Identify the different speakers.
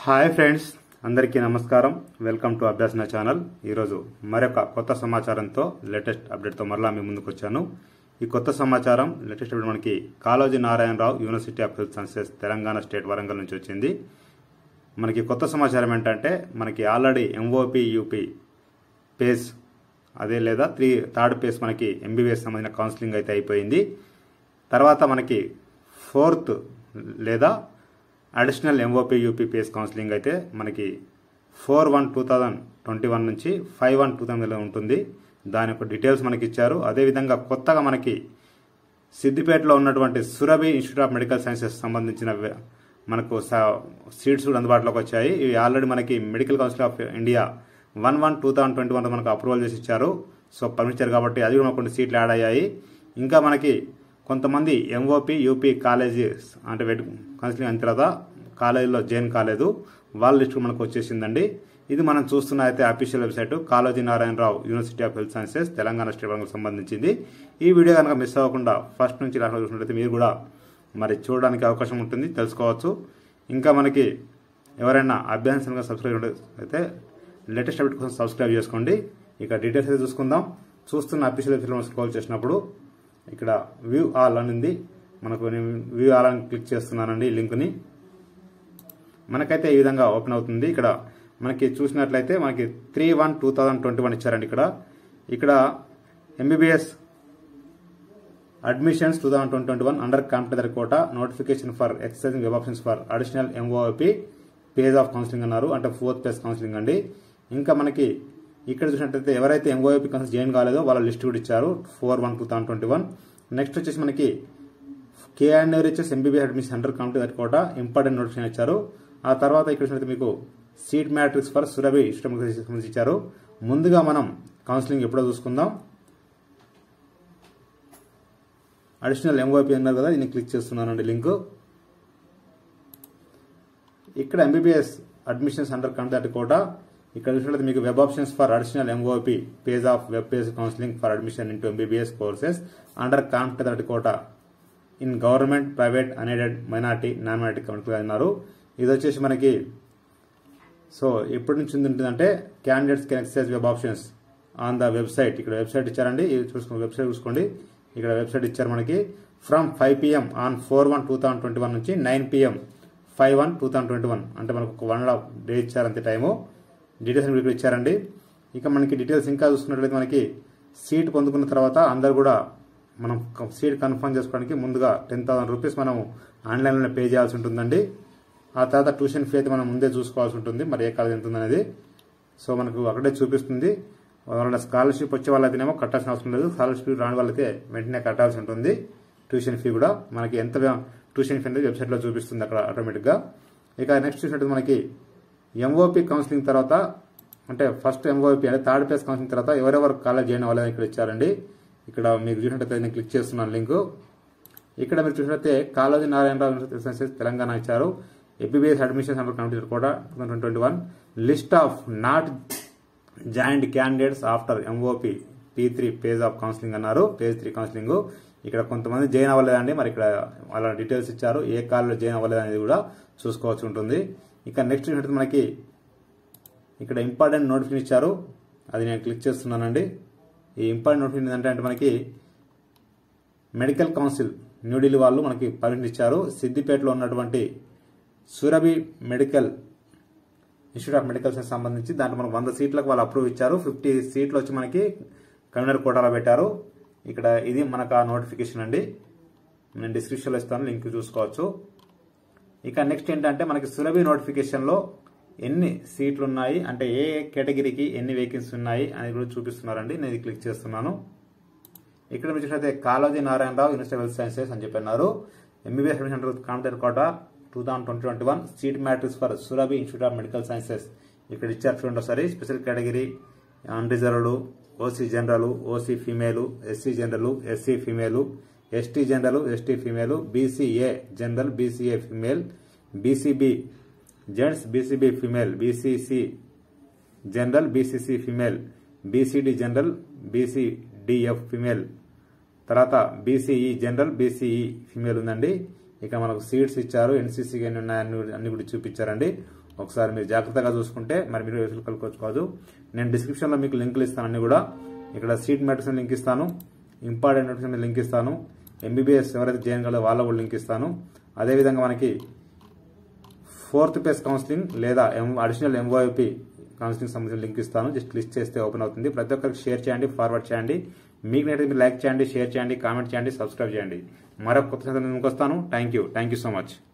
Speaker 1: hi friends అందరికీ నమస్కారం welcome to అభ్యాసన channel ఈరోజు మరొక కొత్త సమాచారంతో లేటెస్ట్ అప్డేట్తో మరలా మీ ముందుకు వచ్చాను ఈ కొత్త సమాచారం లేటెస్ట్ అప్డేట్ మనకి Kaloji Narayanarao university of health sciences Telangana state Warangal నుంచి వచ్చింది మనకి కొత్త సమాచారం ఏంటంటే మనకి ఆల్రెడీ ఎంఓపి యూపీ పేజ్ అదే లేదా త్రీ థర్డ్ పేజ్ మనకి ఎంబీబీఎస్ సంబంధించిన కౌన్సిలింగ్ అయితే అయిపోయింది తర్వాత మనకి ఫోర్త్ లేదా additional MOP UP phase counselling అయితే మనకి four one two thousand twenty one నుంచి ఫైవ్ వన్ టూ థౌజండ్లో ఉంటుంది దాని యొక్క డీటెయిల్స్ మనకి ఇచ్చారు అదేవిధంగా కొత్తగా మనకి సిద్దిపేటలో ఉన్నటువంటి Surabhi institute of medical sciences సంబంధించిన వె- మనకు స- సీట్స్ కూడా అందుబాటులోకి వచ్చాయి ఇవి ఆల్రెడీ మనకి medical council of India one one two thousand twenty one మనకు అప్రూవల్ చేసి ఇచ్చారు సో పర్మిషన్ కాబట్టి అది కూడా మనకు కొన్ని సీట్లు యాడ్ అయ్యాయి ఇంకా మనకి కొంతమంది ఎంఓపి యూపీ కాలేజెస్ అంటే వెడ్ కౌన్సిలింగ్ అయిన తర్వాత కాలేజీలో జాయిన్ కాలేదు వాళ్ళ లిస్ట్ మనకు వచ్చేసిందండి ఇది మనం చూస్తున్న అయితే official website Kaloji Narayanarao university of health sciences Telangana state bank సంబంధించింది ఈ వీడియో కనుక మిస్ అవ్వకుండా ఫస్ట్ నుంచి లాస్ట్ చూసినట్లయితే మీరు కూడా మరి చూడడానికి అవకాశం ఉంటుంది తెలుసుకోవచ్చు ఇంకా మనకి ఎవరైనా అభ్యాసంగా సబ్స్క్రైబ్ అయితే లేటెస్ట్ అప్డేట్ కోసం సబ్స్క్రైబ్ చేసుకోండి ఇక డీటెయిల్స్ అయితే చూసుకుందాం చూస్తున్న అఫీషియల్ వెబ్సైట్ స్క్రోల్ చేసినప్పుడు ఇక్కడ వ్యూ ఆల్ అని ఉంది మనకు నేను వ్యూ ఆల్ అని క్లిక్ చేస్తున్నానండి ఈ లింక్ని మనకైతే ఈ విధంగా ఓపెన్ అవుతుంది ఇక్కడ మనకి చూసినట్లయితే మనకి three one two thousand twenty one ఇచ్చారండి ఇక్కడ ఇక్కడ MBBS admissions two thousand twenty twenty one under competitor quota notification for exercising web options for additional MOP phase of counselling అన్నారు అంటే ఫోర్త్ పేజ్ కౌన్సిలింగ్ అండి ఇంకా మనకి ఇక్కడ చూసినట్లయితే ఎవరైతే ఎంఓపి కౌన్సిల్ జాయిన్ కాలేదో వాళ్ళ లిస్ట్ కూడా ఇచ్చారు four one two thousand twenty one next వచ్చేసి మనకి కే అండ్ ఎవరిచెస్ MBBS admission under competitor quota important notification ఇచ్చారు ఆ తర్వాత ఇక్కడ చూసినట్లయితే మీకు సీట్ మ్యాట్రిక్స్ ఫర్ సురభి ఇష్టం ఇచ్చారు ముందుగా మనం కౌన్సిలింగ్ ఎప్పుడో చూసుకుందాం అడిషనల్ ఎంఓపీ అన్నారు కదా దీన్ని క్లిక్ చేస్తున్నానండి లింక్ ఇక్కడ MBBS admissions under conduct quota ఇక్కడ చూసినట్లయితే మీకు web options for additional MOP phase of web phase counselling for admission into MBBS courses under competitor quota in government private unaided minority non minority committee అన్నారు ఇది వచ్చేసి మనకి so ఎప్పటి నుంచి ఉంటుందంటే candidates can exercise web options on the website ఇక్కడ website ఇచ్చారండి ఇది చూసుకోండి వెబ్సైట్ చూసుకోండి ఇక్కడ వెబ్సైట్ ఇచ్చారు మనకి from five PM on four one two thousand twenty one నుంచి nine PM five one two thousand twenty one అంటే మనకు ఒక వన్ అండ్ హాఫ్ డే ఇచ్చారు అంతే టైము డీటెయిల్స్ ఇక్కడ ఇచ్చారండి ఇక మనకి డీటెయిల్స్ ఇంకా చూసుకున్నట్లయితే మనకి సీట్ పొందుకున్న తర్వాత అందరు కూడా మనం సీట్ కన్ఫర్మ్ చేసుకోవడానికి ముందుగా టెన్ థౌసండ్ రూపీస్ మనం ఆన్లైన్లో పే చేయాల్సి ఉంటుందండి ఆ తర్వాత ట్యూషన్ ఫీ అయితే మనం ముందే చూసుకోవాల్సి ఉంటుంది మరి ఏ కాలేజ్ ఎంత అనేది సో మనకు అక్కడే చూపిస్తుంది వాళ్ళ స్కాలర్షిప్ వచ్చే వాళ్ళైతేనేమో కట్టాల్సిన అవసరం లేదు స్కాలర్షిప్ రాని వాళ్ళైతే వెంటనే కట్టాల్సి ఉంటుంది ట్యూషన్ ఫీ కూడా మనకి ఎంత ట్యూషన్ ఫీ అనేది వెబ్సైట్లో చూపిస్తుంది అక్కడ ఆటోమేటిక్గా ఇక నెక్స్ట్ చూసినట్టు మనకి ఎంఓపి కౌన్సిలింగ్ తర్వాత అంటే ఫస్ట్ ఎంఓపి అంటే థర్డ్ ఫేజ్ కౌన్సిలింగ్ తర్వాత ఎవరెవరు కాలేజ్ జాయిన్ అవ్వాలని ఇక్కడ ఇచ్చారండి ఇక్కడ మీకు చూసినట్టయితే నేను క్లిక్ చేస్తున్నాను లింక్ ఇక్కడ మీరు చూసినట్లయితే కాళోజీ నారాయణరావు యూనివర్సిటీ సైన్సెస్ తెలంగాణ ఇచ్చారు ఎంబీబీఎస్ అడ్మిషన్స్ అండర్ కంప్యూటర్ కూడా two thousand twenty one list of not joined candidates after MOP P three phase of counselling అన్నారు పేజ్ త్రీ కౌన్సిలింగ్ ఇక్కడ కొంతమంది జాయిన్ అవ్వలేదండి మరి ఇక్కడ వాళ్ళ డీటెయిల్స్ ఇచ్చారు ఏ కాల్లో జాయిన్ అవ్వలేదు అనేది కూడా చూసుకోవాల్సి ఉంటుంది ఇక నెక్స్ట్ చూసినట్టు మనకి ఇక్కడ ఇంపార్టెంట్ నోటిఫికేషన్ ఇచ్చారు అది నేను క్లిక్ చేస్తున్నానండి ఈ ఇంపార్టెంట్ నోటిఫికేషన్ ఏంటంటే అంటే మనకి మెడికల్ కౌన్సిల్ న్యూఢిల్లీ వాళ్ళు మనకి పర్మిషన్ ఇచ్చారు సిద్దిపేటలో ఉన్నటువంటి Surabhi medical institute of medical science సంబంధించి దాంట్లో మనకు వంద సీట్లకు వాళ్ళు అప్రూవ్ ఇచ్చారు ఫిఫ్టీ సీట్లు వచ్చి మనకి కన్వీనర్ కోటాలో పెట్టారు ఇక్కడ ఇది మనకు ఆ నోటిఫికేషన్ అండి నేను డిస్క్రిప్షన్లో ఇస్తాను లింక్ చూసుకోవచ్చు ఇక నెక్స్ట్ ఏంటంటే మనకి సురభి నోటిఫికేషన్లో ఎన్ని సీట్లు ఉన్నాయి అంటే ఏ కేటగిరీకి ఎన్ని వేకెన్సీ ఉన్నాయి అని కూడా చూపిస్తున్నారండి నేను ఇది క్లిక్ చేస్తున్నాను ఇక్కడ మీరు చూసినట్లయితే Kaloji Narayanarao university health sciences అని చెప్పన్నారు MBBS admission competitor quota two thousand twenty twenty one seat matrix for Surabhi institute of medical sciences ఇక్కడ ఇచ్చారు చూడండి ఒకసారి special category unreserved OC general OC female SC general SC female ST general ST female BCA general BCA female BCB gents BCB female BCC general BCC female BCD general BCDF female తర్వాత BCE general BCE female ఉందండి ఇక మనకు seats ఇచ్చారు NCC ఎన్ని ఉన్నాయని అన్ని కూడా చూపించారండి ఒకసారి మీరు జాగ్రత్తగా చూసుకుంటే మరి మీరు యూసులు కలుకోవచ్చు నేను డిస్క్రిప్షన్లో మీకు లింకులు ఇస్తాను అన్ని కూడా ఇక్కడ సీట్ మ్యాటర్స్ లింక్ ఇస్తాను ఇంపార్టెంట్ నోటిఫికేషన్ లింక్ ఇస్తాను ఎంబీబీఎస్ ఎవరైతే చేయగలరో వాళ్ళ కూడా లింక్ ఇస్తాను అదేవిధంగా మనకి ఫోర్త్ పేస్ కౌన్సిలింగ్ లేదా ఎం అడిషనల్ ఎంఓఐపి కౌన్సిలింగ్ సంబంధించిన లింక్ ఇస్తాను జస్ట్ లిస్ట్ చేస్తే ఓపెన్ అవుతుంది ప్రతి ఒక్కరికి షేర్ చేయండి ఫార్వర్డ్ చేయండి మీకు నేనైతే మీరు లైక్ చేయండి షేర్ చేయండి కామెంట్ చేయండి సబ్స్క్రైబ్ చేయండి మరొక కొత్త సందర్భంకి వస్తాను thank you thank you so much